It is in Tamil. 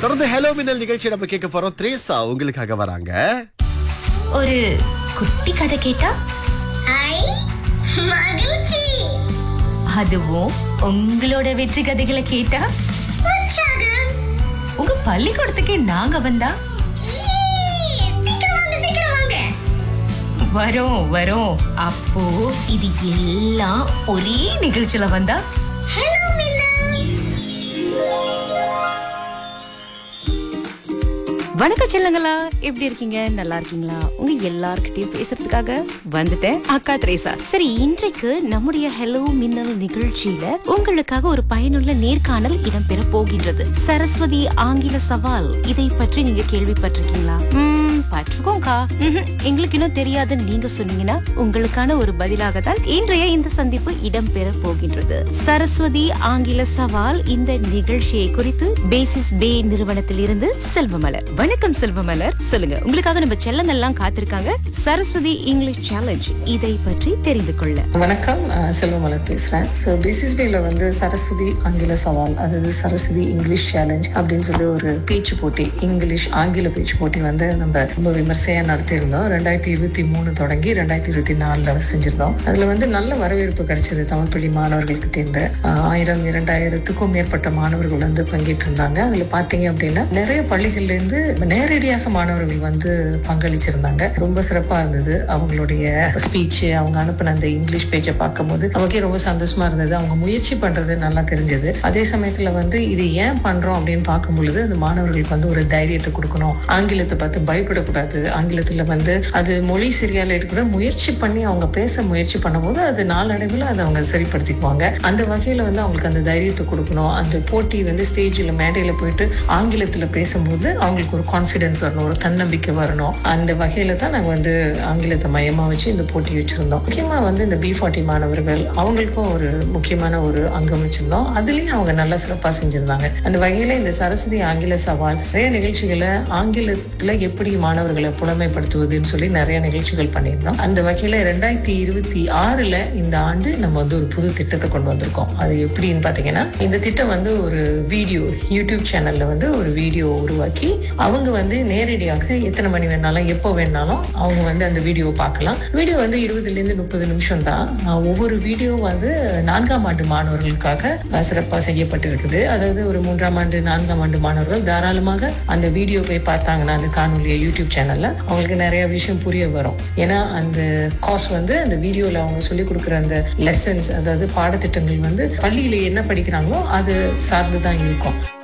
தொடர்ந்து ஹலோ மின்னல் நிகழ்ச்சி நம்ம கேட்க போறோம் த்ரேசா உங்களுக்காக வராங்க ஒரு குட்டி கதை கேட்டா ஐ மகிழ்ச்சி அதுவும் உங்களோட வெற்றி கதைகளை கேட்டா உற்சாகம் உங்க பள்ளிக்கூடத்துக்கே நாங்க வந்தா ஈ, சீக்கிரம் வாங்க சீக்கிரம் வாங்க வரோம் வரோம் அப்போ இது எல்லாம் ஒரே நிகழ்ச்சியில வந்தா ஹலோ மின்னா வணக்கம் செல்லங்களா எப்படி இருக்கீங்க நல்லா இருக்கீங்களா உங்க எல்லார்கிட்டயும் பேசுறதுக்காக வந்துட்டேன் அக்கா திரேசா சரி இன்றைக்கு நம்முடைய ஹலோ மின்னல் நிகழ்ச்சியில உங்களுக்காக ஒரு பயனுள்ள நேர்காணல் இடம்பெற போகின்றது சரஸ்வதி ஆங்கில சவால் இதை பற்றி நீங்க கேள்விப்பட்டிருக்கீங்களா ம், பட்டிருக்கோம்க்கா ம்ஹும், எங்களுக்கு இன்னும் தெரியாதுன்னு நீங்க சொன்னீங்கன்னா உங்களுக்கான ஒரு பதிலாக தான் இன்றைய இந்த சந்திப்பு இடம்பெற போகின்றது சரஸ்வதி ஆங்கில சவால் இந்த நிகழ்ச்சியை குறித்து பேசிஸ் பே நிறுவனத்தில் இருந்து செல்வமலர் வணக்கம் செல்வமலர் சொல்லுங்க உங்களுக்காக நம்ம செல்லங்கள்லாம் காத்திருக்காங்க சரஸ்வதி இங்கிலீஷ் சேலஞ்ச் இதை பற்றி தெரிந்து கொள்ள வணக்கம் அஹ் செல்வமலர் பேசுறேன் ஸோ பிசிஸ்பியில் வந்து சரஸ்வதி ஆங்கில சவால் அதாவது சரஸ்வதி இங்கிலீஷ் சேலஞ்ச் அப்படின்னு சொல்லி ஒரு பேச்சு போட்டி இங்கிலீஷ் ஆங்கில பேச்சு போட்டி வந்து நம்ம ரொம்ப விமர்சையா நடத்தியிருந்தோம் ரெண்டாயிரத்தி இருபத்தி மூணு தொடங்கி ரெண்டாயிரத்தி இருபத்தி நாலுல செஞ்சிருந்தோம் அதுல வந்து நல்ல வரவேற்பு கிடைச்சது தமிழ் பள்ளி மாணவர்கள்கிட்ட இருந்து அஹ் ஆயிரம் இரண்டாயிரத்துக்கும் மேற்பட்ட மாணவர்கள் வந்து பங்கேற்று இருந்தாங்க அதுல பாத்தீங்க அப்படின்னா நிறைய பள்ளிகள்ல இருந்து நேரடியாக மாணவர்கள் வந்து பங்களிச்சிருந்தாங்க ரொம்ப சிறப்பா இருந்தது அவங்களுடைய ஸ்பீச் அவங்க அனுப்பின அந்த இங்கிலீஷ் பேச்சை பார்க்கும்போது நமக்கே ரொம்ப சந்தோஷமா இருந்தது அவங்க முயற்சி பண்றது நல்லா தெரிஞ்சது அதே சமயத்துல வந்து இது ஏன் பண்றோம் அப்படின்னு பார்க்கும் பொழுது அந்த மாணவர்களுக்கு வந்து ஒரு தைரியத்தை கொடுக்கணும் ஆங்கிலத்தை பார்த்து பயப்படக்கூடாது ஆங்கிலத்துல வந்து அது மொழி சரியால இருக்கிற முயற்சி பண்ணி அவங்க பேச முயற்சி பண்ணும்போது அது நாளடைவில் அதை அவங்க சரிப்படுத்திக்குவாங்க அந்த வகையில வந்து அவங்களுக்கு அந்த தைரியத்தை கொடுக்கணும் அந்த போட்டி வந்து ஸ்டேஜில் மேடையில போயிட்டு ஆங்கிலத்துல பேசும்போது அவங்களுக்கு ஒரு கான்ஃபிடன்ஸ் வரணும் ஒரு தன்னம்பிக்கை வரணும் அந்த வகையில தான் நாங்க வந்து ஆங்கிலத்தை மையமா வச்சு இந்த போட்டி வச்சிருந்தோம் முக்கியமா வந்து இந்த பி ஃபார்ட்டி மாணவர்கள் அவங்களுக்கும் ஒரு முக்கியமான ஒரு அங்கம் வச்சிருந்தோம் அதுலயும் அவங்க நல்லா சிறப்பா செஞ்சிருந்தாங்க அந்த வகையில இந்த சரஸ்வதி ஆங்கில சவால் நிறைய நிகழ்ச்சிகளை ஆங்கிலத்துல எப்படி மாணவர்களை புலமைப்படுத்துவதுன்னு சொல்லி நிறைய நிகழ்ச்சிகள் பண்ணியிருந்தோம் அந்த வகையில ரெண்டாயிரத்தி இருபத்தி ஆறுல இந்த ஆண்டு நம்ம வந்து ஒரு புது திட்டத்தை கொண்டு வந்திருக்கோம் அது எப்படின்னு பாத்தீங்கன்னா இந்த திட்டம் வந்து ஒரு வீடியோ யூடியூப் சேனல்ல வந்து ஒரு வீடியோ உருவாக்கி அவங்க வந்து நேரடியாக எத்தனை மணி வேணாலும் எப்போ வேணாலும் அவங்க வந்து அந்த வீடியோ பார்க்கலாம் வீடியோ வந்து இருபதுல இருந்து முப்பது நிமிஷம் தான் அஹ் ஒவ்வொரு வீடியோ வந்து நான்காம் ஆண்டு மாணவர்களுக்காக அஹ், சிறப்பா செய்யப்பட்டிருக்குது அதாவது ஒரு மூன்றாம் ஆண்டு நான்காம் ஆண்டு மாணவர்கள் தாராளமாக அந்த வீடியோ போய் பார்த்தாங்கன்னா அந்த காணொலியை யூடியூப் சேனல்ல அவங்களுக்கு நிறைய விஷயம் புரிய வரும் ஏன்னா அந்த காஸ் வந்து அந்த வீடியோல அவங்க சொல்லி கொடுக்குற அந்த லெசன்ஸ் அதாவது பாடத்திட்டங்கள் வந்து பள்ளியில என்ன படிக்கிறாங்களோ அது சார்ந்து தான் இருக்கும்